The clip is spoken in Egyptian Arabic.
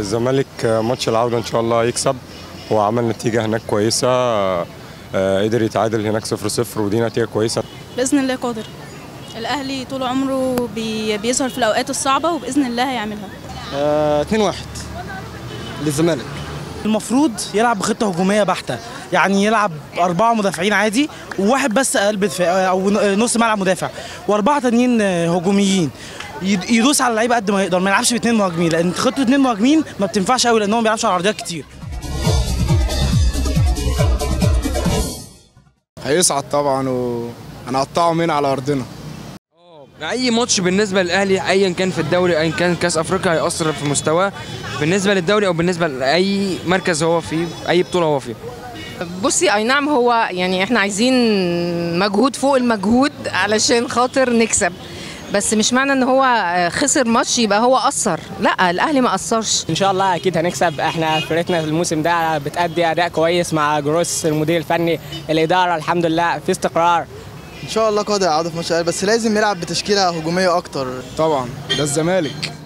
الزمالك ماتش العودة إن شاء الله يكسب هو عمل نتيجة هناك كويسة آه، قدر يتعادل هناك 0-0 ودي نتيجة كويسة باذن الله قادر الاهلي طول عمره بي بيظهر في الاوقات الصعبه وباذن الله هيعملها آه 2-1 للزمالك المفروض يلعب بخطه هجوميه بحته يعني يلعب اربعه مدافعين عادي وواحد بس قلب دفاع او نص ملعب مدافع واربعه تانيين هجوميين يد- يدوس على اللعيبه قد ما يقدر ما يلعبش باثنين مهاجمين لان خطه اثنين مهاجمين ما بتنفعش قوي لان هو ما بيلعبش على عرضيات كتير هيصعد طبعا وهنقطعه من على ارضنا اي ماتش بالنسبه للاهلي ايا كان في الدوري ايا كان كاس افريقيا هيأثر في مستواه بالنسبه للدوري او بالنسبه لاي مركز هو فيه اي بطوله هو فيها بصي اي نعم هو يعني احنا عايزين مجهود فوق المجهود علشان خاطر نكسب بس مش معنى ان هو خسر ماتش يبقى هو اثر لا الاهلي ما اثرش ان شاء الله اكيد هنكسب احنا فرقتنا الموسم ده بتأدي اداء كويس مع جروس المدير الفني الاداره الحمد لله في استقرار ان شاء الله قادر يعوض في ماتش الأهلي، بس لازم يلعب بتشكيله هجوميه اكتر طبعا ده الزمالك